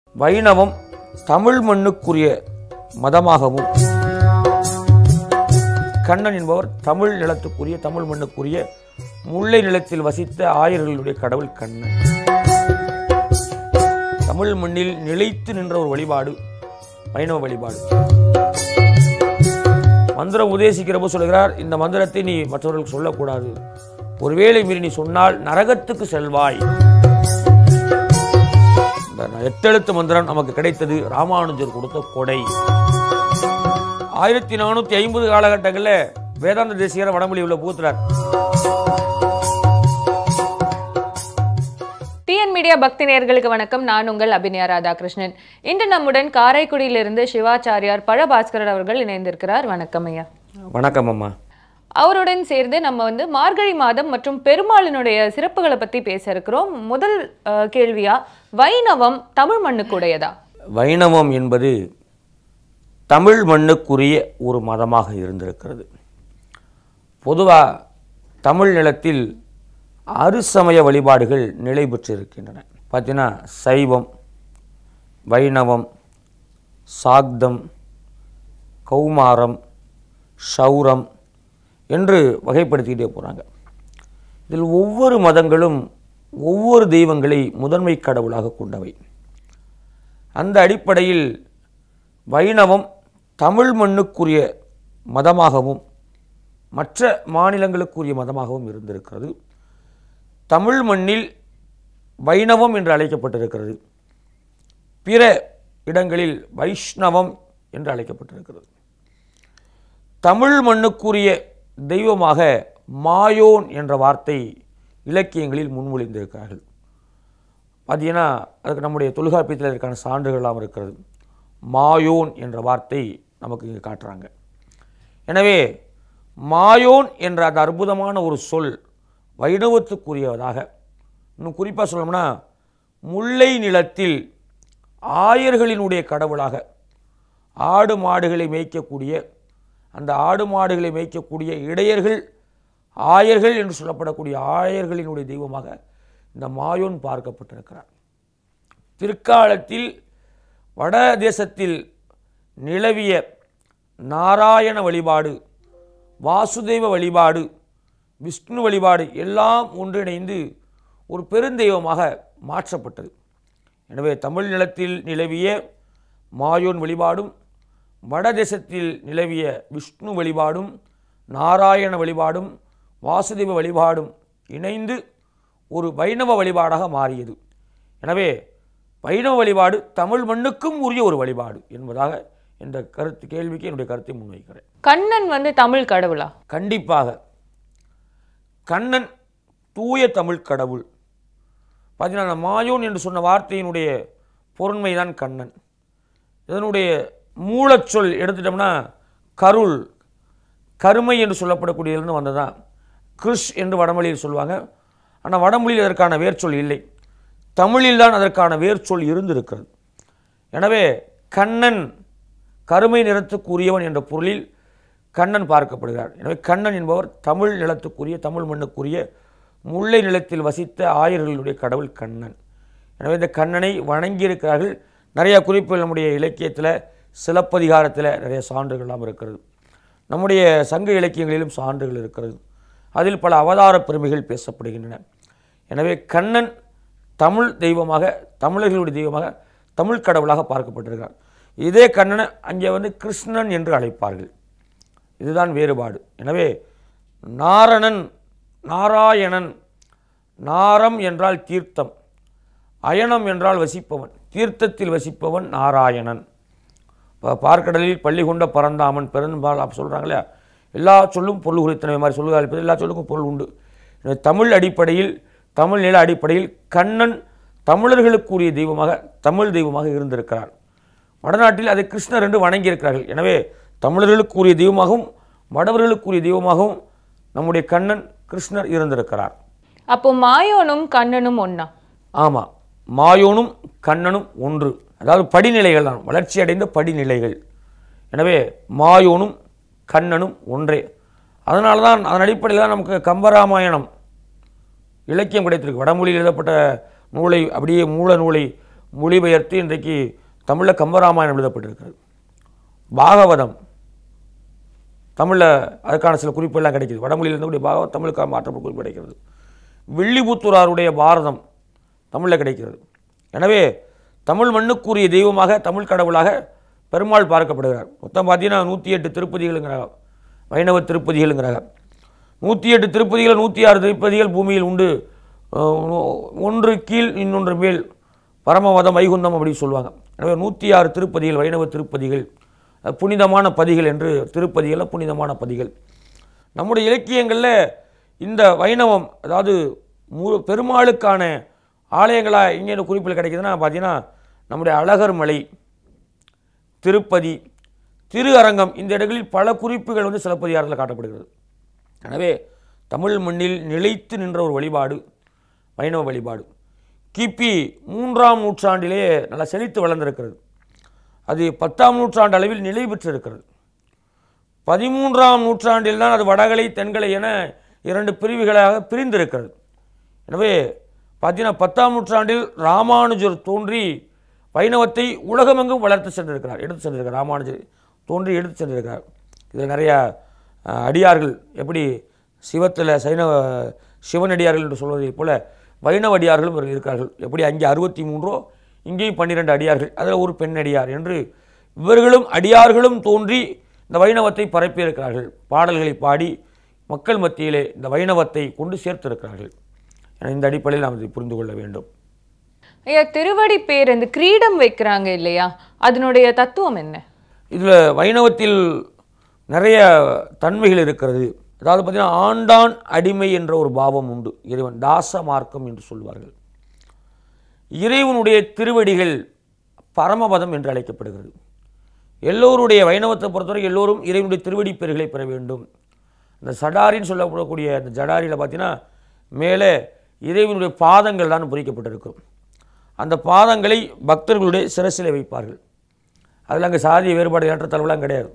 வைணவம் தமிழ் மண்ணுக்குரிய மதமாகவும் கண்ணன் என்பவர் தமிழ் நிலத்துக்குரிய தமிழ் மண்ணுக்குரிய முல்லை நிலத்தில் வசித்த ஆயர்களுடைய கடவுள் கண்ணன் தமிழ் மண்ணில் நிலைத்து நின்ற ஒரு வழிபாடு வைணவ வழிபாடு மந்திரம் உதேசிக்கிறப்போ சொல்கிறார் இந்த மந்திரத்தை நீ மற்றவர்களுக்கு சொல்லக்கூடாது ஒருவேளை மீறி நீ சொன்னால் நரகத்துக்கு செல்வாய் இந்த எட்டெழுத்து மந்திரம் நமக்கு கிடைத்தது ராமானுஜர் கொடுத்த கொடை ஆயிரத்தி நானூத்தி ஐம்பது காலகட்டங்களில் வேதாந்த தேசிகர் வடமொழி உள்ள பூத்துறார் டிஎன் மீடியா பக்தி நேயர்களுக்கு வணக்கம் நான் உங்கள் அபிநயா ராதாகிருஷ்ணன் இன்று நம்முடன் காரைக்குடியிலிருந்து சிவாச்சாரியார் பழபாஸ்கரர் அவர்கள் இணைந்திருக்கிறார் வணக்கம் ஐயா வணக்கம் அம்மா அவருடன் சேர்ந்து நம்ம வந்து மார்கழி மாதம் மற்றும் பெருமாளினுடைய சிறப்புகளை பத்தி பேச இருக்கிறோம் முதல் அஹ், கேள்வியா வைணவம் தமிழ் மண்ணுக்குடையதா வைணவம் என்பது தமிழ் மண்ணுக்குரிய ஒரு மதமாக இருந்திருக்கிறது பொதுவாக தமிழ் நிலத்தில் அறுசமய வழிபாடுகள் நிலை பெற்றிருக்கின்றன பார்த்தீங்கன்னா சைவம் வைணவம் சாக்தம் கௌமாரம் சௌரம் என்று வகைப்படுத்திக்கிட்டே போகிறாங்க இதில் ஒவ்வொரு மதங்களும் ஒவ்வொரு தெய்வங்களை முதன்மை கடவுளாக கொண்டவை அந்த அடிப்படையில் வைணவம் தமிழ் மண்ணுக்குரிய மதமாகவும் மற்ற மாநிலங்களுக்குரிய மதமாகவும் இருந்திருக்கிறது தமிழ் மண்ணில் வைணவம் என்று அழைக்கப்பட்டிருக்கிறது பிற இடங்களில் வைஷ்ணவம் என்று அழைக்கப்பட்டிருக்கிறது தமிழ் மண்ணுக்குரிய தெய்வமாக மாயோன் என்ற வார்த்தை இலக்கியங்களில் முன்மொழிந்திருக்கிறார்கள் பார்த்தீங்கன்னா அதுக்கு நம்முடைய தொல்காப்பியத்தில் இருக்கான சான்றுகள்லாம் இருக்கிறது மாயோன் என்ற வார்த்தை நமக்கு இங்கே காட்டுறாங்க எனவே மாயோன் என்ற அந்த அற்புதமான ஒரு சொல் வைணவத்துக்குரியதாக இன்னும் குறிப்பாக சொல்லணும்னா முல்லை நிலத்தில் ஆயர்களினுடைய கடவுளாக ஆடு மாடுகளை மேய்க்கக்கூடிய அந்த ஆடு மாடுகளை மேய்க்கக்கூடிய இடையர்கள் ஆயர்கள் என்று சொல்லப்படக்கூடிய ஆயர்களினுடைய தெய்வமாக இந்த மாயோன் பார்க்கப்பட்டிருக்கிறார் பிற்காலத்தில் வட தேசத்தில் நிலவிய நாராயண வழிபாடு வாசுதேவ வழிபாடு விஷ்ணு வழிபாடு எல்லாம் ஒன்றிணைந்து ஒரு பெருந்தெய்வமாக மாற்றப்பட்டது எனவே தமிழ் நிலத்தில் நிலவிய மாயோன் வழிபாடும் வடதேசத்தில் நிலவிய விஷ்ணு வழிபாடும் நாராயண வழிபாடும் வாசுதேவ வழிபாடும் இணைந்து ஒரு வைணவ வழிபாடாக மாறியது எனவே வைணவ வழிபாடு தமிழ் மண்ணுக்கும் உரிய ஒரு வழிபாடு என்பதாக இந்த கருத்து கேள்விக்கு என்னுடைய கருத்தை முன்வைக்கிறேன் கண்ணன் வந்து தமிழ் கடவுளா கண்டிப்பாக கண்ணன் தூய தமிழ் கடவுள் பார்த்தீங்கன்னா அந்த மாயோன் என்று சொன்ன வார்த்தையினுடைய பொருண்மைதான் கண்ணன் இதனுடைய மூலச்சொல் எடுத்துட்டோம்னா கருள் கருமை என்று சொல்லப்படக்கூடியதிலிருந்து வந்ததான் கிருஷ் என்று வடமொழியில் சொல்லுவாங்க ஆனால் வடமொழியில் அதற்கான வேர்ச்சொல் இல்லை தமிழில் தான் அதற்கான வேர்ச்சொல் இருந்திருக்கிறது எனவே கண்ணன் கருமை நிறத்துக்குரியவன் என்ற பொருளில் கண்ணன் பார்க்கப்படுகிறார் எனவே கண்ணன் என்பவர் தமிழ் நிலத்துக்குரிய தமிழ் மண்ணுக்குரிய முல்லை நிலத்தில் வசித்த ஆயர்களுடைய கடவுள் கண்ணன் எனவே இந்த கண்ணனை வணங்கியிருக்கிறார்கள் நிறைய குறிப்புகள் நம்முடைய இலக்கியத்தில் சிலப்பதிகாரத்தில் நிறைய சான்றுகள்லாம் இருக்கிறது நம்முடைய சங்க இலக்கியங்களிலும் சான்றுகள் இருக்கிறது அதில் பல அவதார பெருமைகள் பேசப்படுகின்றன எனவே கண்ணன் தமிழ் தெய்வமாக தமிழர்களுடைய தெய்வமாக தமிழ் கடவுளாக பார்க்கப்பட்டிருக்கிறார் இதே கண்ணனை அங்கே வந்து கிருஷ்ணன் என்று அழைப்பார்கள் இதுதான் வேறுபாடு எனவே நாரணன் நாராயணன் நாரம் என்றால் தீர்த்தம் அயனம் என்றால் வசிப்பவன் தீர்த்தத்தில் வசிப்பவன் நாராயணன் இப்போ பார்க்கடலில் பள்ளி கொண்ட பரந்தாமன் பெரும்பால் அப்போ சொல்கிறாங்களே எல்லா சொல்லும் பொருள் குறித்தனவை மாதிரி சொல்லுகள் அளிப்பது எல்லா சொல்லுக்கும் பொருள் உண்டு எனவே தமிழ் அடிப்படையில் தமிழ் நில அடிப்படையில் கண்ணன் தமிழர்களுக்குரிய தெய்வமாக தமிழ் தெய்வமாக இருந்திருக்கிறார் வடநாட்டில் அதை கிருஷ்ணர் என்று வணங்கியிருக்கிறார்கள் எனவே தமிழர்களுக்குரிய தெய்வமாகவும் வடவர்களுக்குரிய தெய்வமாகவும் நம்முடைய கண்ணன் கிருஷ்ணர் இருந்திருக்கிறார் அப்போ மாயோனும் கண்ணனும் ஒண்ணா ஆமாம் மாயோனும் கண்ணனும் ஒன்று அதாவது படிநிலைகள் தான் வளர்ச்சி அடைந்த படிநிலைகள் எனவே மாயோனும் கண்ணனும் ஒன்றே அதனால தான் அதன் அடிப்படையில் தான் நமக்கு கம்பராமாயணம் இலக்கியம் கிடைத்திருக்கு வடமொழியில் எழுதப்பட்ட நூலை அப்படியே மூல நூலை மொழிபெயர்த்து இன்றைக்கு தமிழில் கம்பராமாயணம் எழுதப்பட்டிருக்கிறது பாகவதம் தமிழில் அதுக்கான சில குறிப்பெல்லாம் கிடைக்குது வடமொழியில் இருந்தக்கூடிய பாகவதம் தமிழுக்காக மாற்றப்பட்ட குறிப்பு கிடைக்கிறது வில்லிபுத்தூராருடைய பாரதம் தமிழில் கிடைக்கிறது எனவே தமிழ் மண்ணுக்குரிய தெய்வமாக தமிழ் கடவுளாக பெருமாள் பார்க்கப்படுகிறார் மொத்தம் பார்த்தீங்கன்னா நூற்றி எட்டு திருப்பதிகளுங்கிறாங்க வைணவ திருப்பதிகளுங்கிறாங்க நூற்றி எட்டு திருப்பதிகள் நூற்றி ஆறு திருப்பதிகள் பூமியில் உண்டு அஹ், ஒன்று கீழ் இன்னொன்று மேல் பரமவதம் வைகுந்தம் அப்படின்னு சொல்லுவாங்க எனவே நூற்றி ஆறு திருப்பதிகள் வைணவ திருப்பதிகள் அஹ், புனிதமான பதிகள் என்று திருப்பதிகளில் புனிதமான பதிகள் நம்முடைய இலக்கியங்களில் இந்த வைணவம் அதாவது மு பெருமாளுக்கான ஆலயங்களாக இங்கே குறிப்பில் கிடைக்குதுன்னா பார்த்தீங்கன்னா நம்முடைய அழகர் மலை திருப்பதி திரு அரங்கம் இந்த இடங்களில் பல குறிப்புகள் வந்து சிலப்பதிகாரத்தில் காட்டப்படுகிறது எனவே தமிழ் மண்ணில் நிலைத்து நின்ற ஒரு வழிபாடு வைணவ வழிபாடு கிபி மூன்றாம் நூற்றாண்டிலே நல்லா செழித்து வளர்ந்திருக்கிறது அது பத்தாம் நூற்றாண்டு அளவில் நிலை பெற்றிருக்கிறது பதிமூன்றாம் நூற்றாண்டில் தான் அது வடகலை தென்கலை என இரண்டு பிரிவுகளாக பிரிந்திருக்கிறது எனவே பார்த்தீங்கன்னா பத்தாம் நூற்றாண்டில் ராமானுஜர் தோன்றி வைணவத்தை உலகமெங்கும் வளர்த்து சென்றிருக்கிறார் எடுத்து சென்றிருக்கிறார் ராமானுஜர் தோன்றி எடுத்து சென்றிருக்கிறார் இதில் நிறையா அஹ், அடியார்கள் எப்படி சிவத்தில் சைனவ சிவனடியார்கள் என்று சொல்வதைப் போல வைணவ அடியார்களும் இவர்கள் இருக்கிறார்கள் எப்படி அங்கே அறுபத்தி மூன்றோ இங்கேயும் பன்னிரெண்டு அடியார்கள் அதில் ஒரு பெண் அடியார் என்று இவர்களும் அடியார்களும் தோன்றி இந்த வைணவத்தை பரப்பியிருக்கிறார்கள் பாடல்களை பாடி மக்கள் மத்தியிலே இந்த வைணவத்தை கொண்டு சேர்த்திருக்கிறார்கள் என இந்த அடிப்படையில் நாம் இதை புரிந்து கொள்ள வேண்டும் ஐயா திருவடி பேர் இந்த கிரீடம் வைக்கிறாங்க இல்லையா அதனுடைய தத்துவம் என்ன இதில் வைணவத்தில் நிறைய தன்மைகள் இருக்கிறது அதாவது பார்த்தீங்கன்னா ஆண்டான் அடிமை என்ற ஒரு பாவம் உண்டு இறைவன் தாச மார்க்கம் என்று சொல்வார்கள் இறைவனுடைய திருவடிகள் பரமபதம் என்று அழைக்கப்படுகிறது எல்லோருடைய வைணவத்தை பொறுத்தவரை எல்லோரும் இறைவனுடைய திருவடி பெருகளை பெற வேண்டும் இந்த சடாரின்னு சொல்லப்படக்கூடிய அந்த ஜடாரியில் பார்த்தீங்கன்னா மேலே இறைவனுடைய பாதங்கள் தான் பொறிக்கப்பட்டிருக்கும் அந்த பாதங்களை பக்தர்களுடைய சிரசிலே வைப்பார்கள் அதில் அங்கே சாதிய வேறுபாடு ஏற்றத்தாழ்வுலாம் கிடையாது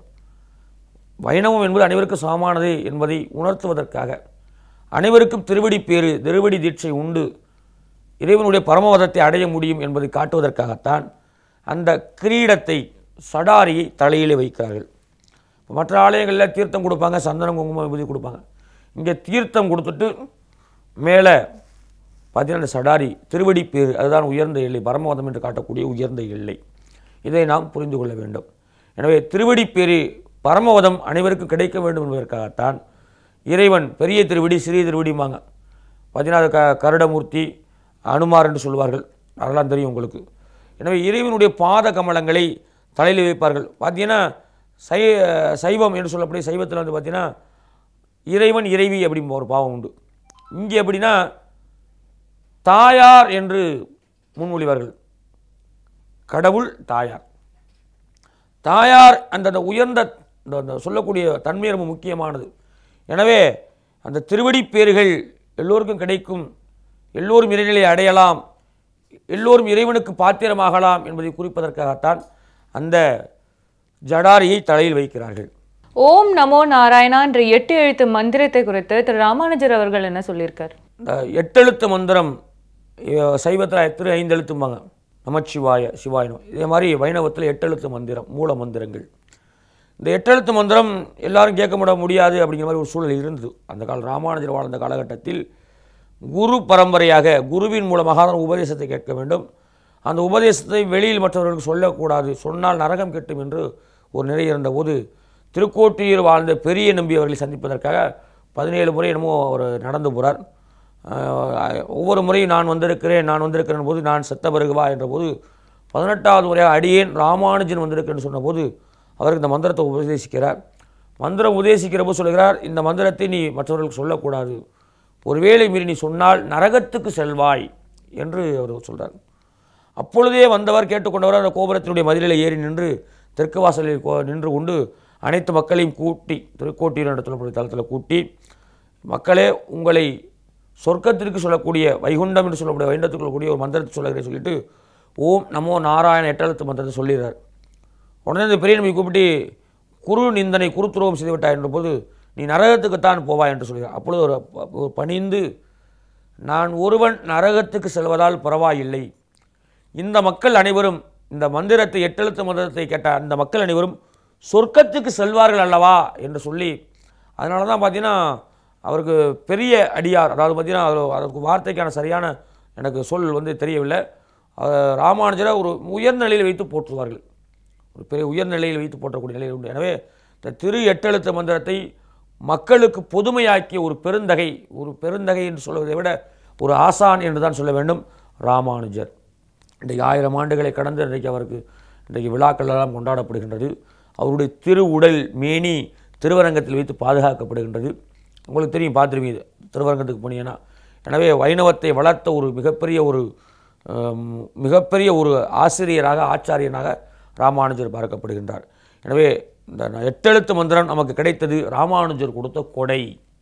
வைணவம் என்பது அனைவருக்கும் சமமானது என்பதை உணர்த்துவதற்காக அனைவருக்கும் திருவடி பேறு திருவடி தீட்சை உண்டு இறைவனுடைய பரமவதத்தை அடைய முடியும் என்பதை காட்டுவதற்காகத்தான் அந்த கிரீடத்தை சடாரியை தலையிலே வைக்கிறார்கள் இப்ப மற்ற ஆலயங்களில் தீர்த்தம் கொடுப்பாங்க சந்தனம் குங்குமம் விபூதி கொடுப்பாங்க இங்கே தீர்த்தம் கொடுத்துட்டு மேலே பார்த்தீங்கன்னா அந்த சடாரி திருவடி பேர் அதுதான் உயர்ந்த எல்லை பரமவதம் என்று காட்டக்கூடிய உயர்ந்த எல்லை இதை நாம் புரிந்து கொள்ள வேண்டும் எனவே திருவடி பேரு பரமவதம் அனைவருக்கும் கிடைக்க வேண்டும் என்பதற்காகத்தான் இறைவன் பெரிய திருவடி சிறிய திருவடிம்பாங்க பார்த்தீங்கன்னா அது க கருடமூர்த்தி அனுமார் என்று சொல்வார்கள் அதெல்லாம் தெரியும் உங்களுக்கு எனவே இறைவனுடைய பாத கமலங்களை தலையில் வைப்பார்கள் பார்த்தீங்கன்னா சை சைவம் என்று சொல்லக்கூடிய சைவத்தில் வந்து பார்த்தீங்கன்னா இறைவன் இறைவி அப்படிம்ப ஒரு பாவம் உண்டு இங்கே எப்படின்னா தாயார் என்று முன்மொழிவார்கள் கடவுள் தாயார் தாயார் அந்த அந்த உயர்ந்த இந்த அந்த சொல்லக்கூடிய தன்மை ரொம்ப முக்கியமானது எனவே அந்த திருவடி பேர்கள் எல்லோருக்கும் கிடைக்கும் எல்லோரும் இறைநிலை அடையலாம் எல்லோரும் இறைவனுக்கு பாத்திரமாகலாம் என்பதை குறிப்பதற்காகத்தான் அந்த ஜடாரியை தலையில் வைக்கிறார்கள் ஓம் நமோ நாராயணா என்ற எட்டு எழுத்து மந்திரத்தை குறித்து திரு ராமானுஜர் அவர்கள் என்ன சொல்லியிருக்கார் இந்த எட்டெழுத்து மந்திரம் அஹ், சைவத்தில் திரு ஐந்து எழுத்தும்பாங்க நமச்சிவாய சிவாயனம் இதே மாதிரி வைணவத்தில் எட்டெழுத்து மந்திரம் மூல மந்திரங்கள் இந்த எட்டெழுத்து மந்திரம் எல்லாரும் கேட்க முட முடியாது அப்படிங்கிற மாதிரி ஒரு சூழல் இருந்தது அந்த கால ராமானுஜர் வாழ்ந்த காலகட்டத்தில் குரு பரம்பரையாக குருவின் மூலமாக தான் உபதேசத்தை கேட்க வேண்டும் அந்த உபதேசத்தை வெளியில் மற்றவர்களுக்கு சொல்லக்கூடாது சொன்னால் நரகம் கெட்டும் என்று ஒரு நிலை இருந்தபோது திருக்கோட்டியூர் வாழ்ந்த பெரிய நம்பி அவர்களை சந்திப்பதற்காக பதினேழு முறை என்னமோ அவர் நடந்து போகிறார் ஆஹ் ஒவ்வொரு முறையும் நான் வந்திருக்கிறேன் நான் வந்திருக்கிறேன் போது நான் செத்த பிறகு வா என்ற போது பதினெட்டாவது முறையாக அடியேன் ராமானுஜன் வந்திருக்கிறேன்னு சொன்னபோது அவருக்கு இந்த மந்திரத்தை உபதேசிக்கிறார் மந்திரம் உபதேசிக்கிற போது சொல்கிறார் இந்த மந்திரத்தை நீ மற்றவர்களுக்கு சொல்லக்கூடாது ஒருவேளை மீறி நீ சொன்னால் நரகத்துக்கு செல்வாய் என்று அவர் சொல்றார் அப்பொழுதே வந்தவர் கேட்டுக்கொண்டவர் அந்த கோபுரத்தினுடைய மதிலில் ஏறி நின்று தெற்கு வாசலில் கோ- நின்று கொண்டு அனைத்து மக்களையும் கூட்டி திருக்கோட்டியூர் என்ற சொல்லக்கூடிய தளத்தில் கூட்டி மக்களே உங்களை சொர்க்கத்திற்கு சொல்லக்கூடிய வைகுண்டம் என்று சொல்லக்கூடிய வைண்டத்துக்கு சொல்லக்கூடிய ஒரு மந்திரத்தை சொல்லுகிறேன் சொல்லிட்டு ஓம் நமோ நாராயண எட்டெழுத்து மந்திரத்தை சொல்லிடுறார் உடனே இந்த பெரிய நம்பி கூப்பிட்டு குரு நிந்தனை குருத்துரோகம் செய்து விட்டாய் என்ற போது நீ நரகத்துக்குத்தான் போவாய் என்று சொல்கிறார் அப்பொழுது ஒரு ஒரு பணிந்து நான் ஒருவன் நரகத்துக்கு செல்வதால் பரவாயில்லை இந்த மக்கள் அனைவரும் இந்த மந்திரத்தை எட்டெழுத்து மந்திரத்தை கேட்ட அந்த மக்கள் அனைவரும் சொர்க்கத்துக்கு செல்வார்கள் அல்லவா என்று சொல்லி அதனால தான் பார்த்தீங்கன்னா அவருக்கு பெரிய அடியார் அதாவது பார்த்தீங்கன்னா அவர் அதற்கு வார்த்தைக்கான சரியான எனக்கு சொல் வந்து தெரியவில்லை அவர் ராமானுஜரை ஒரு உயர்ந்த நிலையில் வைத்து போற்றுவார்கள் ஒரு பெரிய உயர்ந்த நிலையில் வைத்து போற்றக்கூடிய நிலையில் உண்டு எனவே இந்த திரு எட்டெழுத்து மந்திரத்தை மக்களுக்கு பொதுமையாக்கிய ஒரு பெருந்தகை ஒரு பெருந்தகை என்று சொல்வதை விட ஒரு ஆசான் என்று தான் சொல்ல வேண்டும் ராமானுஜர் இன்றைக்கு ஆயிரம் ஆண்டுகளை கடந்து இன்றைக்கு அவருக்கு இன்றைக்கு விழாக்கள் எல்லாம் கொண்டாடப்படுகின்றது அவருடைய திரு உடல் மேனி திருவரங்கத்தில் வைத்து பாதுகாக்கப்படுகின்றது உங்களுக்கு தெரியும் பார்த்துருவீங்க திருவரங்கத்துக்கு போனீங்கன்னா எனவே வைணவத்தை வளர்த்த ஒரு மிகப்பெரிய ஒரு ஆம், மிகப்பெரிய ஒரு ஆசிரியராக ஆச்சாரியனாக ராமானுஜர் பார்க்கப்படுகின்றார் எனவே இந்த எட்டெழுத்து மந்திரம் நமக்கு கிடைத்தது ராமானுஜர் கொடுத்த கொடை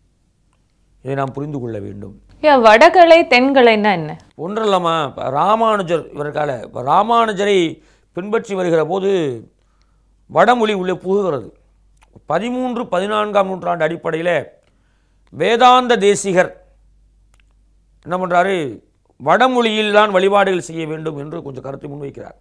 இதை நாம் புரிந்து கொள்ள வேண்டும் ஐயா வடகலை தென்கலைன்னா என்ன ஒன்றும் இல்லாமல் இப்போ ராமானுஜர் இவருக்கால இப்போ ராமானுஜரை பின்பற்றி வருகிற போது வடமொழி உள்ளே புகுகிறது பதிமூன்று பதினான்காம் நூற்றாண்டு அடிப்படையில் வேதாந்த தேசிகர் என்ன பண்ணுறாரு வடமொழியில் தான் வழிபாடுகள் செய்ய வேண்டும் என்று கொஞ்சம் கருத்தை முன்வைக்கிறார்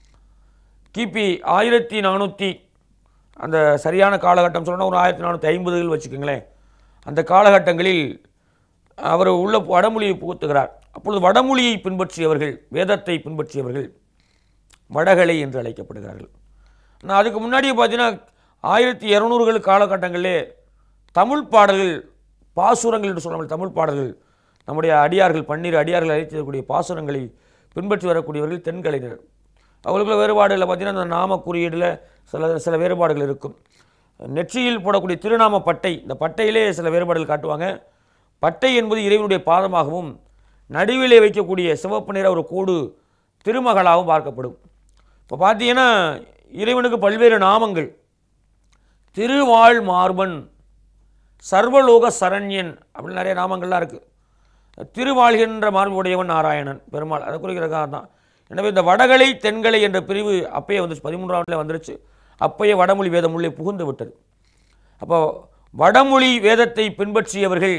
கிபி ஆயிரத்தி நானூற்றி அந்த சரியான காலகட்டம் சொன்னால் ஒரு ஆயிரத்தி நானூற்றி ஐம்பதுகள் வச்சுக்கோங்களேன் அந்த காலகட்டங்களில் அவர் உள்ள வடமொழியை புகுத்துகிறார் அப்பொழுது வடமொழியை பின்பற்றியவர்கள் வேதத்தை பின்பற்றியவர்கள் வடகலை என்று அழைக்கப்படுகிறார்கள் நான் அதுக்கு முன்னாடியே பார்த்தீங்கன்னா ஆயிரத்தி இரநூறுகள் காலகட்டங்களிலே தமிழ் பாடல்கள் பாசுரங்கள் என்று சொல்லாமல் தமிழ் பாடல்கள் நம்முடைய அடியார்கள் பன்னீர் அடியார்கள் அழைத்திருக்கக்கூடிய பாசுரங்களை பின்பற்றி வரக்கூடியவர்கள் தென்கலைஞர் அவர்களுக்குள்ள வேறுபாடுகளில் பார்த்தீங்கன்னா அந்த நாம குறியீடில் சில சில வேறுபாடுகள் இருக்கும் நெற்றியில் போடக்கூடிய திருநாம பட்டை இந்த பட்டையிலே சில வேறுபாடுகள் காட்டுவாங்க பட்டை என்பது இறைவனுடைய பாதமாகவும் நடுவிலே வைக்கக்கூடிய சிவப்பு நிற ஒரு கோடு திருமகளாகவும் பார்க்கப்படும் இப்போ பார்த்தீங்கன்னா இறைவனுக்கு பல்வேறு நாமங்கள் திருவாழ் மார்பன் சர்வலோக சரண்யன் அப்படின்னு நிறைய நாமங்கள்லாம் இருக்குது திருவாழ்கின்ற மார்புடையவன் நாராயணன் பெருமாள் அதை குறிக்கிறதுக்காக தான் எனவே இந்த வடகலை தென்கலை என்ற பிரிவு அப்பயே வந்துச்சு பதிமூன்றாம் வந்துருச்சு அப்பயே வடமொழி வேதம் உள்ளே புகுந்து விட்டது அப்போ வடமொழி வேதத்தை பின்பற்றியவர்கள்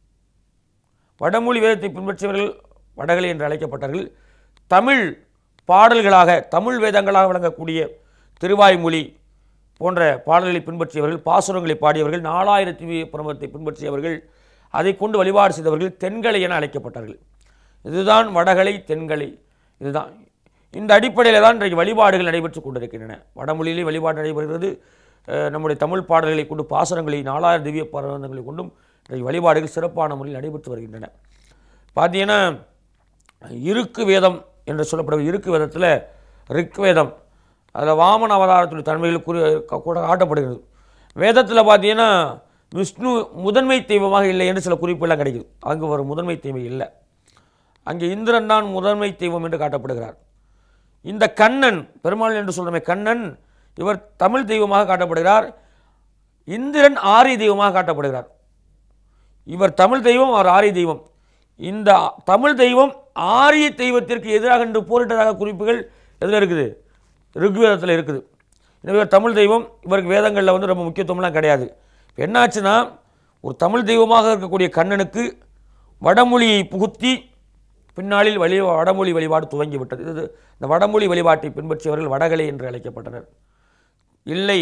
வடமொழி வேதத்தை பின்பற்றியவர்கள் வடகலை என்று அழைக்கப்பட்டார்கள் தமிழ் பாடல்களாக தமிழ் வேதங்களாக விளங்கக்கூடிய திருவாய்மொழி போன்ற பாடல்களை பின்பற்றியவர்கள் பாசுரங்களை பாடியவர்கள் நாலாயிரத்தி பிரமத்தை பின்பற்றியவர்கள் அதை கொண்டு வழிபாடு செய்தவர்கள் தென்கலை என அழைக்கப்பட்டார்கள் இதுதான் வடகலை தென்கலை இதுதான் இந்த அடிப்படையில் தான் இன்றைக்கு வழிபாடுகள் நடைபெற்று கொண்டிருக்கின்றன வடமொழியிலே வழிபாடு நடைபெறுகிறது அஹ், நம்முடைய தமிழ் பாடல்களை கொண்டு பாசுரங்களை நாலாயிரம் திவ்ய பரவந்தங்களை கொண்டும் இன்றைக்கு வழிபாடுகள் சிறப்பான முறையில் நடைபெற்று வருகின்றன பார்த்தீங்கன்னா இருக்கு வேதம் என்று சொல்லப்படுவது இருக்கு வேதத்தில் ரிக் வேதம் அதில் வாமன அவதாரத்துடைய தன்மைகள் குறி க- கூட காட்டப்படுகிறது வேதத்தில் பார்த்தீங்கன்னா விஷ்ணு முதன்மை தெய்வமாக இல்லை என்று சில குறிப்பெல்லாம் கிடைக்குது அங்கு ஒரு முதன்மை தெய்வம் இல்லை அங்கே இந்திரன் தான் முதன்மை தெய்வம் என்று காட்டப்படுகிறார் இந்த கண்ணன் பெருமாள் என்று சொல்கிறோமே கண்ணன் இவர் தமிழ் தெய்வமாக காட்டப்படுகிறார் இந்திரன் ஆரிய தெய்வமாக காட்டப்படுகிறார் இவர் தமிழ் தெய்வம் அவர் ஆரிய தெய்வம் இந்த தமிழ் தெய்வம் ஆரிய தெய்வத்திற்கு எதிராக என்று போரிட்டதாக குறிப்புகள் எதில் இருக்குது ரிக்வேதத்தில் இருக்குது எனவே இவர் தமிழ் தெய்வம் இவருக்கு வேதங்களில் வந்து ரொம்ப முக்கியத்துவம்லாம் கிடையாது இப்ப என்னாச்சுன்னா ஒரு தமிழ் தெய்வமாக இருக்கக்கூடிய கண்ணனுக்கு வடமொழியை புகுத்தி பின்னாளில் வழி வடமொழி வழிபாடு துவங்கிவிட்டது இது இந்த வடமொழி வழிபாட்டை பின்பற்றியவர்கள் வடகலை என்று அழைக்கப்பட்டனர் இல்லை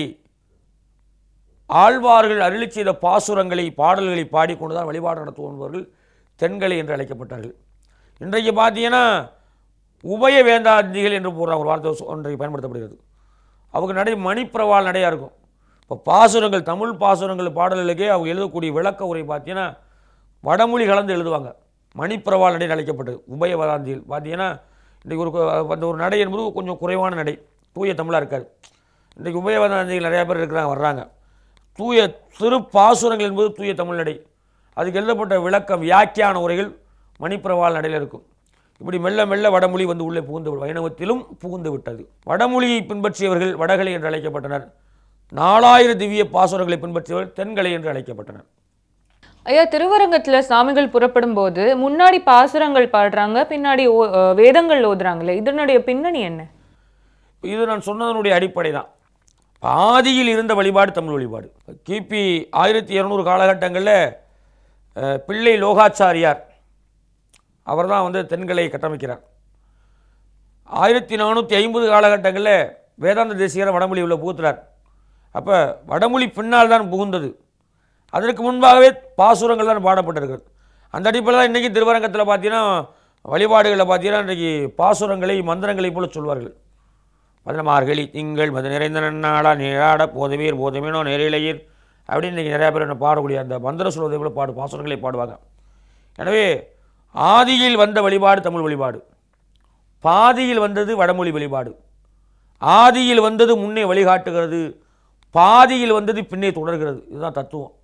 ஆழ்வார்கள் அருளி செய்த பாசுரங்களை பாடல்களை பாடிக்கொண்டு தான் வழிபாடு நடத்துபவர்கள் தென்கலை என்று அழைக்கப்பட்டார்கள் இன்றைக்கு பார்த்தீங்கன்னா உபய வேதாந்திகள் என்று போடுற ஒரு வார்த்தை சொ- இன்றைக்கு பயன்படுத்தப்படுகிறது அவங்க நடை மணிப்பிரவாள் நடையாக இருக்கும் இப்போ பாசுரங்கள் தமிழ் பாசுரங்கள் பாடல்களுக்கே அவங்க எழுதக்கூடிய விளக்க உரை பார்த்தீங்கன்னா வடமொழி கலந்து எழுதுவாங்க மணிப்பிரவாள் நடை அழைக்கப்பட்டது உபய வேதாந்திகள் பார்த்தீங்கன்னா இன்றைக்கு ஒரு கு- அந்த ஒரு நடை என்பது கொஞ்சம் குறைவான நடை தூய தமிழாக இருக்காது இன்றைக்கு உபய வேதாந்திகள் நிறையா பேர் இருக்கிறாங்க வர்றாங்க தூய சிறு பாசுரங்கள் என்பது தூய தமிழ் நடை அதுக்கு எழுதப்பட்ட விளக்கம் வியாக்கியான உரைகள் மணிப்பிரவாள் நடையில் இருக்கும் இப்படி மெல்ல மெல்ல வடமொழி வந்து உள்ளே புகுந்து விடும். வைணவத்திலும் புகுந்து விட்டது வடமொழியை பின்பற்றியவர்கள் வடகலை என்று அழைக்கப்பட்டனர் நாலாயிரம் திவ்ய பாசுரங்களை பின்பற்றியவர்கள் தென்கலை என்று அழைக்கப்பட்டனர் ஐயா திருவரங்கத்துல சாமிகள் புறப்படும் போது முன்னாடி பாசுரங்கள் பாடுறாங்க பின்னாடி ஓ- அஹ் வேதங்கள் ஓதுறாங்களே இதனுடைய பின்னணி என்ன இது நான் சொன்னதனுடைய அடிப்படை தான் ஆதியில் இருந்த வழிபாடு தமிழ் வழிபாடு கிபி ஆயிரத்தி இரநூறு காலகட்டங்களில் அஹ், பிள்ளை லோகாச்சாரியார் அவர் தான் வந்து தென்கலை கட்டமைக்கிறார் ஆயிரத்தி நானூற்றி ஐம்பது காலகட்டங்களில் வேதாந்த தேசிகர் வடமொழி உள்ள புகுத்துறார் அப்போ வடமொழி பின்னால் தான் புகுந்தது அதற்கு முன்பாகவே பாசுரங்கள் தான் பாடப்பட்டிருக்கிறது அந்த அடிப்படையில் தான் இன்றைக்கி திருவரங்கத்தில் பார்த்தீங்கன்னா வழிபாடுகளில் பார்த்தீங்கன்னா இன்றைக்கி பாசுரங்களை மந்திரங்களை போல சொல்வார்கள் பதினமார்கழி திங்கள் மது நிறைந்த நன்னாடா நீராட போதவீர் போதமேனோ நேரிழையீர் அப்படின்னு இன்றைக்கி நிறையா பேர் என்ன பாடக்கூடிய அந்த மந்திர சொல்வதை போல பாடு பாசுரங்களை பாடுவாங்க எனவே ஆதியில் வந்த வழிபாடு தமிழ் வழிபாடு பாதியில் வந்தது வடமொழி வழிபாடு ஆதியில் வந்தது முன்னே வழிகாட்டுகிறது பாதியில் வந்தது பின்னே தொடர்கிறது இதுதான் தத்துவம்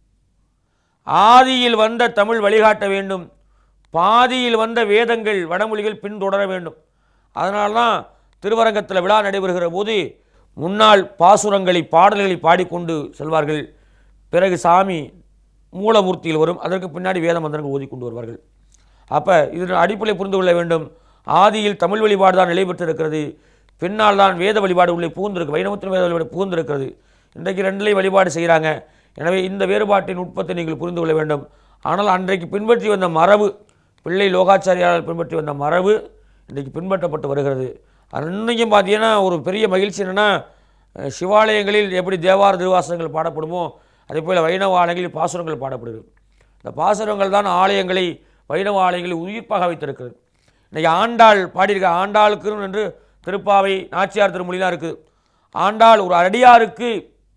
ஆதியில் வந்த தமிழ் வழிகாட்ட வேண்டும் பாதியில் வந்த வேதங்கள் வடமொழிகள் பின்தொடர வேண்டும் அதனால தான் திருவரங்கத்தில் விழா நடைபெறுகிற போது முன்னாள் பாசுரங்களை பாடல்களை பாடிக்கொண்டு செல்வார்கள் பிறகு சாமி மூலமூர்த்தியில் வரும் அதற்கு பின்னாடி வேத மந்திரங்கள் ஓதிக்கொண்டு வருவார்கள் அப்போ இதன் அடிப்படை புரிந்து கொள்ள வேண்டும் ஆதியில் தமிழ் வழிபாடு தான் நிலை பெற்றிருக்கிறது பின்னால் தான் வேத வழிபாடு உள்ளே புகுந்திருக்கு வைணவத்தின் வேத வழிபாடு புகுந்திருக்கிறது இன்றைக்கு ரெண்டுலேயும் வழிபாடு செய்கிறாங்க எனவே இந்த வேறுபாட்டின் நுட்பத்தை நீங்கள் புரிந்து கொள்ள வேண்டும் ஆனால் அன்றைக்கு பின்பற்றி வந்த மரபு பிள்ளை லோகாச்சாரியால் பின்பற்றி வந்த மரபு இன்றைக்கு பின்பற்றப்பட்டு வருகிறது அது இன்னைக்கும் பார்த்தீங்கன்னா ஒரு பெரிய மகிழ்ச்சி என்னென்னா அஹ், சிவாலயங்களில் எப்படி தேவார திருவாசகங்கள் பாடப்படுமோ அதே போல் வைணவ ஆலயங்களில் பாசுரங்கள் பாடப்படுகிறது இந்த பாசுரங்கள் தான் ஆலயங்களை வைணவ ஆலயங்களை உயிர்ப்பாக வைத்திருக்கிறது இன்றைக்கி ஆண்டாள் பாடியிருக்க ஆண்டாளுக்கு என்று திருப்பாவை நாச்சியார் திருமொழிலாம் இருக்குது ஆண்டாள் ஒரு அடியாருக்கு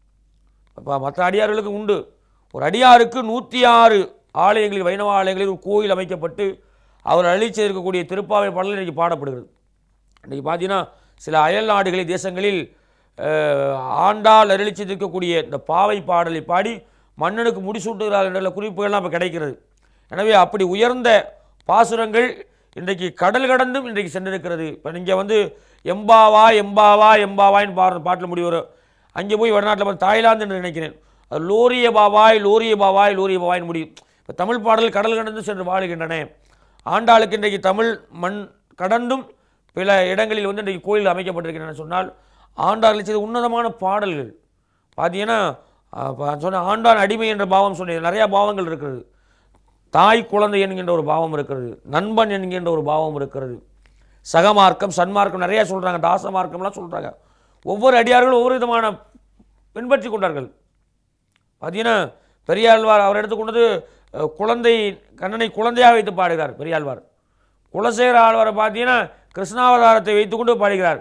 அப்போ மற்ற அடியார்களுக்கு உண்டு ஒரு அடியாருக்கு நூற்றி ஆறு ஆலயங்களில் வைணவ ஆலயங்களில் ஒரு கோயில் அமைக்கப்பட்டு அவர் அழிச்சு இருக்கக்கூடிய திருப்பாவை பாடல் இன்றைக்கி பாடப்படுகிறது இன்றைக்கி பார்த்தீங்கன்னா சில அயல் நாடுகளில் தேசங்களில் அஹ், ஆண்டாள் அருளிச்சு இருக்கக்கூடிய இந்த பாவை பாடலை பாடி மன்னனுக்கு முடிசூட்டுகிறார் என்ற குறிப்புகள்லாம் இப்போ கிடைக்கிறது எனவே அப்படி உயர்ந்த பாசுரங்கள் இன்றைக்கு கடல் கடந்தும் இன்றைக்கு சென்றிருக்கிறது இப்போ நீங்கள் வந்து எம்பாவா எம்பாவா எம்பாவான்னு பாடுற பாட்டில் முடி வரும் அங்கே போய் வடநாட்டில் பார்த்து தாய்லாந்து என்று நினைக்கிறேன் அது லோரிய பாவாய் லோரிய பாவாய் லோரிய பாவாய்னு முடியும் இப்போ தமிழ் பாடல் கடல் கடந்து சென்று வாழுகின்றன ஆண்டாளுக்கு இன்றைக்கு தமிழ் மண் கடந்தும் பல இடங்களில் வந்து இன்றைக்கு கோயில் அமைக்கப்பட்டிருக்கின்றன சொன்னால் ஆண்டாள் செய்த உன்னதமான பாடல்கள் பார்த்தீங்கன்னா சொன்ன ஆண்டான் அடிமை என்ற பாவம் சொன்னேன் நிறையா பாவங்கள் இருக்கிறது தாய் குழந்தை என்கின்ற ஒரு பாவம் இருக்கிறது நண்பன் என்கின்ற ஒரு பாவம் இருக்கிறது சகமார்க்கம் சன்மார்க்கம் நிறையா சொல்கிறாங்க தாச மார்க்கம்லாம் சொல்கிறாங்க ஒவ்வொரு அடியார்களும் ஒவ்வொரு விதமான பின்பற்றி கொண்டார்கள் பார்த்தீங்கன்னா பெரியாழ்வார் அவர் எடுத்துக்கொண்டது அஹ், குழந்தை கண்ணனை குழந்தையாக வைத்து பாடுகிறார் பெரியாழ்வார் குலசேகர ஆழ்வாரை பார்த்தீங்கன்னா கிருஷ்ணாவதாரத்தை வைத்துக்கொண்டு பாடுகிறார்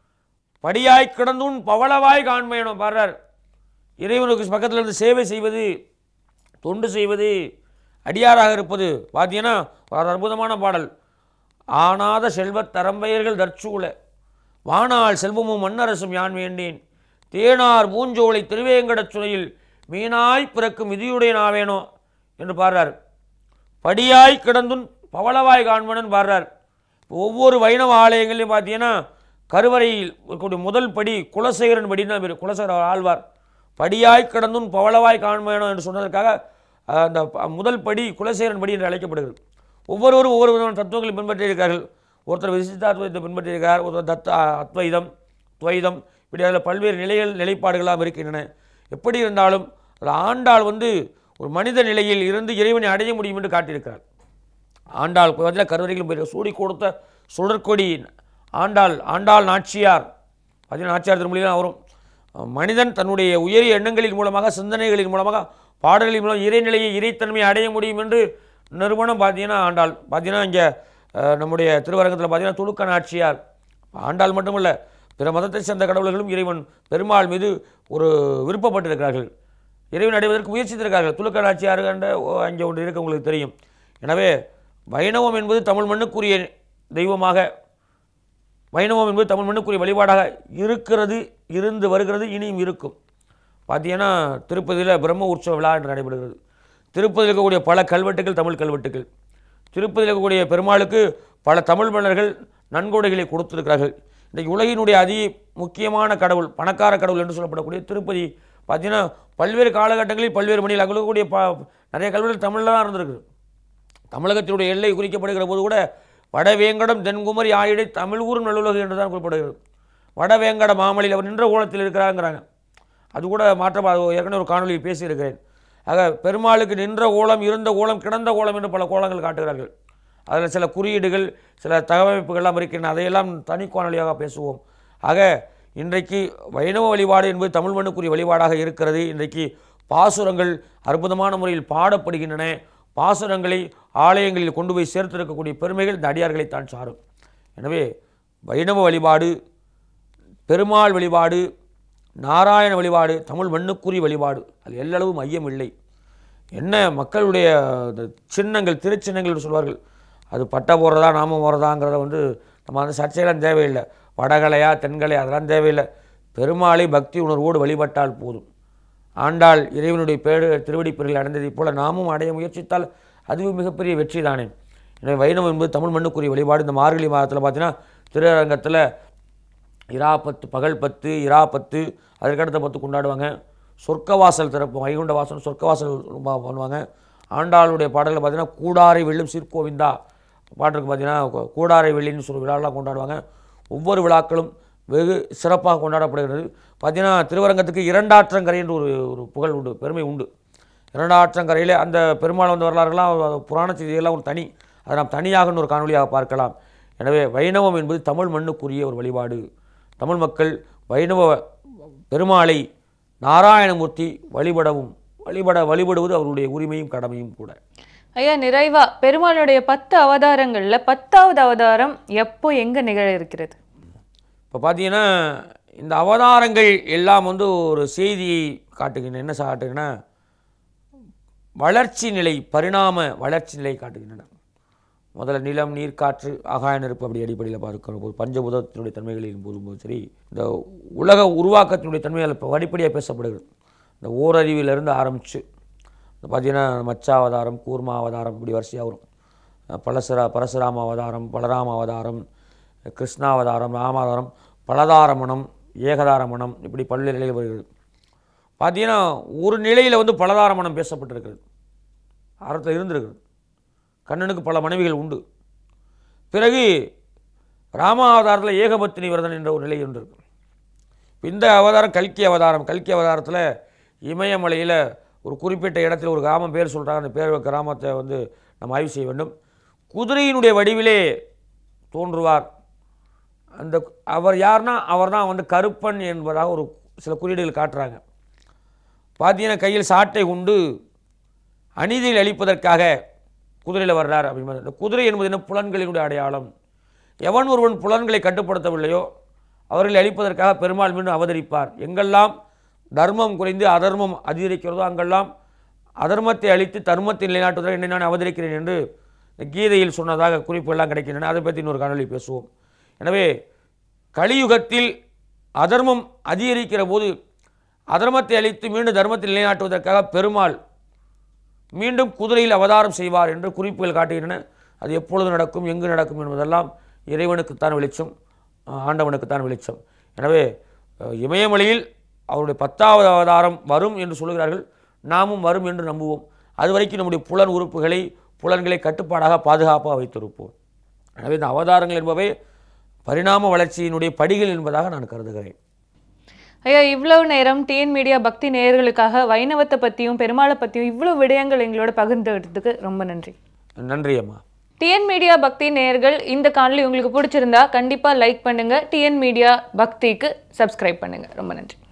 படியாய் கிடந்தும் பவளவாய் காண்மையனும் பாடுறார் இறைவனுக்கு பக்கத்தில் இருந்து சேவை செய்வது தொண்டு செய்வது அடியாராக இருப்பது பார்த்தீங்கன்னா ஒரு அற்புதமான பாடல் ஆனாத செல்வத் தரம்பெயர்கள் தற்சூழ வானால் செல்வமும் மண்ணரசும் யான் வேண்டேன் தேனார் பூஞ்சோலை திருவேங்கடச் சுனையில் மீனாய் பிறக்கும் விதியுடைய நாவேனோ என்று பாடுறார் படியாய் கிடந்தும் பவளவாய் காண்பனன் பாடுறார் ஒவ்வொரு வைணவ ஆலயங்களையும் பார்த்தீங்கன்னா கருவறையில் இருக்கக்கூடிய முதல் படி குலசேகரன் படி தான் பேர் குலசேகர ஆழ்வார் படியாய் கிடந்தும் பவளவாய் காண்பனோ என்று சொன்னதற்காக அஹ், அந்த ப- முதல் படி குலசேகரன் படி என்று அழைக்கப்படுகிறது ஒவ்வொருவரும் ஒவ்வொரு விதமான தத்துவங்களை பின்பற்றியிருக்கிறார்கள் ஒருத்தர் விசிஷ்டாத்வைதத்தை பின்பற்றியிருக்கிறார் ஒருத்தர் தத்த அத்வைதம் துவைதம் இப்படி அதில் பல்வேறு நிலைகள் நிலைப்பாடுகளாக இருக்கின்றன எப்படி இருந்தாலும் அது ஆண்டாள் வந்து ஒரு மனித நிலையில் இருந்து இறைவனை அடைய முடியும் என்று காட்டியிருக்கிறார் ஆண்டாள் பதில் கருவறைகளும் போய் சூடி கொடுத்த சுடற்கொடி ஆண்டாள் ஆண்டாள் நாச்சியார் பார்த்தீங்கன்னா நாச்சியார் திருமொழியில் வரும் மனிதன் தன்னுடைய உயரிய எண்ணங்களின் மூலமாக சிந்தனைகளின் மூலமாக பாடல்களின் மூலம் இறைநிலையை இறைத்தன்மையை அடைய முடியும் என்று நிறுவனம் பார்த்தீங்கன்னா ஆண்டாள் பார்த்தீங்கன்னா இங்கே நம்முடைய திருவரங்கத்தில் பார்த்தீங்கன்னா துலுக்க நாச்சியார் ஆண்டாள் மட்டுமல்ல பிற மதத்தை சேர்ந்த கடவுள்களும் இறைவன் பெருமாள் மீது ஒரு விருப்பப்பட்டிருக்கிறார்கள் இறைவன் அடைவதற்கு முயற்சித்திருக்கிறார்கள் துலுக்க நாச்சியார் என்ற ஓ- அங்கே ஒன்று இருக்க உங்களுக்கு தெரியும் எனவே வைணவம் என்பது தமிழ் மண்ணுக்குரிய தெய்வமாக வைணவம் என்பது தமிழ் மண்ணுக்குரிய வழிபாடாக இருக்கிறது இருந்து வருகிறது இனியும் இருக்கும் பார்த்தீங்கன்னா திருப்பதியில் பிரம்ம உற்சவ விழா என்று நடைபெறுகிறது திருப்பதியில் இருக்கக்கூடிய பல கல்வெட்டுகள் தமிழ் கல்வெட்டுகள் திருப்பதியில் இருக்கக்கூடிய பெருமாளுக்கு பல தமிழ் மன்னர்கள் நன்கொடைகளை கொடுத்திருக்கிறார்கள் இன்றைக்கு உலகினுடைய அதி முக்கியமான கடவுள் பணக்கார கடவுள் என்று சொல்லப்படக்கூடிய திருப்பதி பார்த்தீங்கன்னா பல்வேறு காலகட்டங்களில் பல்வேறு மணியில் அங்கே இருக்கக்கூடிய ப நிறைய கல்வெட்டுகள் தமிழில் தான் இருந்திருக்கு தமிழகத்தினுடைய எல்லை குறிக்கப்படுகிற போது கூட வடவேங்கடம் தென்குமரி ஆயிடை தமிழ் ஊரும் நல்லுலகு என்று தான் குறிப்பிடுகிறது வடவேங்கட மாமலையில் அவர் நின்ற கோலத்தில் இருக்கிறாங்கிறாங்க அது கூட மாற்றம் அது ஏற்கனவே ஒரு காணொலியில் பேசியிருக்கிறேன் ஆக பெருமாளுக்கு நின்ற கோலம் இருந்த கோலம் கிடந்த கோலம் என்று பல கோலங்கள் காட்டுகிறார்கள் அதில் சில குறியீடுகள் சில தகவமைப்புகள்லாம் இருக்கின்றன அதையெல்லாம் தனி காணொலியாக பேசுவோம் ஆக இன்றைக்கு வைணவ வழிபாடு என்பது தமிழ் மண்ணுக்குரிய வழிபாடாக இருக்கிறது இன்றைக்கு பாசுரங்கள் அற்புதமான முறையில் பாடப்படுகின்றன பாசுரங்களை ஆலயங்களில் கொண்டு போய் சேர்த்திருக்கக்கூடிய பெருமைகள் இந்த அடியார்களைத்தான் சாரும் எனவே வைணவ வழிபாடு பெருமாள் வழிபாடு நாராயண வழிபாடு தமிழ் மண்ணுக்குரிய வழிபாடு அது எல்லளவு மையம் இல்லை என்ன மக்களுடைய இந்த சின்னங்கள் திருச்சின்னங்கள் என்று சொல்வார்கள் அது பட்டை போடுறதா நாமம் போடுறதாங்கிறத வந்து நம்ம அந்த சர்ச்சையெல்லாம் தேவையில்லை வடகலையா தென்கலையா அதெல்லாம் தேவையில்லை பெருமாளை பக்தி உணர்வோடு வழிபட்டால் போதும் ஆண்டாள் இறைவனுடைய பேரு திருவடி பிறகு அடைந்ததைப் போல நாமும் அடைய முயற்சித்தால் அதுவும் மிகப்பெரிய வெற்றி தானே எனவே வைணவம் என்பது தமிழ் மண்ணுக்குரிய வழிபாடு இந்த மார்கழி மாதத்தில் பார்த்தீங்கன்னா திருரங்கத்தில் இரா பத்து பகல் பத்து இரா பத்து அதற்கடுத்த பத்து கொண்டாடுவாங்க சொர்க்கவாசல் திறப்பு வைகுண்ட வாசல் சொர்க்கவாசல் பா- பண்ணுவாங்க ஆண்டாளுடைய பாடல்கள் பார்த்தீங்கன்னா கூடாரை வெள்ளும் சீர்கோவிந்தா பாட்டுக்கு பார்த்தீங்கன்னா கூ- கூடாரை வெள்ளின்னு சொல்லி விழாலாம் கொண்டாடுவாங்க ஒவ்வொரு விழாக்களும் வெகு சிறப்பாக கொண்டாடப்படுகிறது பார்த்தீங்கன்னா திருவரங்கத்துக்கு இரண்டாற்றங்கரை என்று ஒரு ஒரு புகழ் உண்டு பெருமை உண்டு இரண்டாற்றங்கரையில் அந்த பெருமாள் வந்த வரலாறுலாம் அது புராண செய்தியெல்லாம் ஒரு தனி அதை நாம் தனியாக ஒரு காணொலியாக பார்க்கலாம் எனவே வைணவம் என்பது தமிழ் மண்ணுக்குரிய ஒரு வழிபாடு தமிழ் மக்கள் வைணவ பெருமாளை நாராயணமூர்த்தி வழிபடவும் வழிபட வழிபடுவது அவருடைய உரிமையும் கடமையும் கூட ஐயா நிறைவா பெருமாளுடைய பத்து அவதாரங்கள்ல பத்தாவது அவதாரம் எப்போ எங்க நிகழ இருக்கிறது இப்போ பார்த்தீங்கன்னா இந்த அவதாரங்கள் எல்லாம் வந்து ஒரு செய்தியை காட்டுகின்றன என்ன காட்டுகின்றன வளர்ச்சி நிலை பரிணாம வளர்ச்சி நிலை காட்டுகின்றன முதல்ல நிலம் நீர் காற்று ஆகாய நெருப்பு அப்படி அடிப்படையில் பார்க்கிற போது பஞ்சபூதத்தினுடைய தன்மைகளின் போதும்போது சரி இந்த உலக உருவாக்கத்தினுடைய தன்மைகள் இப்போ படிப்படியாக பேசப்படுகிறது இந்த ஓரறிவிலிருந்து ஆரம்பித்து இந்த பார்த்தீங்கன்னா மச்சா அவதாரம் கூர்மா அவதாரம் இப்படி வரிசையாக வரும் அஹ் பலசுரா பரசுராம அவதாரம் பலராம அவதாரம் கிருஷ்ணாவதாரம் ராமாவதாரம் பலதாரமணம் ஏகதாரமணம் இப்படி பல்வேறு நிலையில் வருகிறது பார்த்தீங்கன்னா ஒரு நிலையில் வந்து பலதாரமணம் பேசப்பட்டிருக்கிறது அறத்தில் இருந்திருக்கிறது கண்ணனுக்கு பல மனைவிகள் உண்டு பிறகு ராம அவதாரத்தில் ஏகபத்தினி விரதன் என்ற ஒரு நிலை இருந்திருக்கு இந்த அவதாரம் கல்கி அவதாரம் கல்கி அவதாரத்தில் இமயமலையில் ஒரு குறிப்பிட்ட இடத்துல ஒரு கிராமம் பேர் சொல்கிறாங்க அந்த பேர் கிராமத்தை வந்து நம்ம ஆய்வு செய்ய வேண்டும் குதிரையினுடைய வடிவிலே தோன்றுவார் அந்த அவர் யார்னா அவர் தான் வந்து கருப்பன் என்பதாக ஒரு சில குறியீடுகள் காட்டுறாங்க பார்த்தீங்கன்னா கையில் சாட்டை உண்டு அநீதியில் அளிப்பதற்காக குதிரையில் வர்றார் அப்படின்னு இந்த குதிரை என்பது என்ன புலன்களினுடைய அடையாளம் எவன் ஒருவன் புலன்களை கட்டுப்படுத்தவில்லையோ அவர்களை அழிப்பதற்காக பெருமாள் மீண்டும் அவதரிப்பார் எங்கெல்லாம் தர்மம் குறைந்து அதர்மம் அதிகரிக்கிறதோ அங்கெல்லாம் அதர்மத்தை அழித்து தர்மத்தை நிலைநாட்டுவதற்கு என்னை நான் அவதரிக்கிறேன் என்று இந்த கீதையில் சொன்னதாக குறிப்புகள்லாம் கிடைக்கின்றன அதை பற்றி இன்னொரு காணொளி பேசுவோம் எனவே கலியுகத்தில் அதர்மம் அதிகரிக்கிற போது அதர்மத்தை அழித்து மீண்டும் தர்மத்தை நிலைநாட்டுவதற்காக பெருமாள் மீண்டும் குதிரையில் அவதாரம் செய்வார் என்று குறிப்புகள் காட்டுகின்றன அது எப்பொழுது நடக்கும் எங்கு நடக்கும் என்பதெல்லாம் இறைவனுக்குத்தான் வெளிச்சம் ஆஹ் ஆண்டவனுக்குத்தான் வெளிச்சம் எனவே அஹ், இமயமலையில் அவருடைய பத்தாவது அவதாரம் வரும் என்று சொல்கிறார்கள் நாமும் வரும் என்று நம்புவோம் அது வரைக்கும் நம்முடைய புலன் உறுப்புகளை புலன்களை கட்டுப்பாடாக பாதுகாப்பாக வைத்திருப்போம் எனவே இந்த அவதாரங்கள் என்பவை பரிணாம வளர்ச்சியினுடைய படிகள் என்பதாக நான் கருதுகிறேன் ஐயா இவ்வளவு நேரம் டிஎன் மீடியா பக்தி நேயர்களுக்காக வைணவத்தை பத்தியும் பெருமாளை பத்தியும் இவ்வளவு விடயங்கள் எங்களோட பகிர்ந்துகிட்டதுக்கு ரொம்ப நன்றி நன்றி அம்மா டிஎன் மீடியா பக்தி நேயர்கள் இந்த காணொளி உங்களுக்கு பிடிச்சிருந்தா கண்டிப்பா லைக் பண்ணுங்க டிஎன் மீடியா பக்திக்கு சப்ஸ்கிரைப் பண்ணுங்க ரொம்ப நன்றி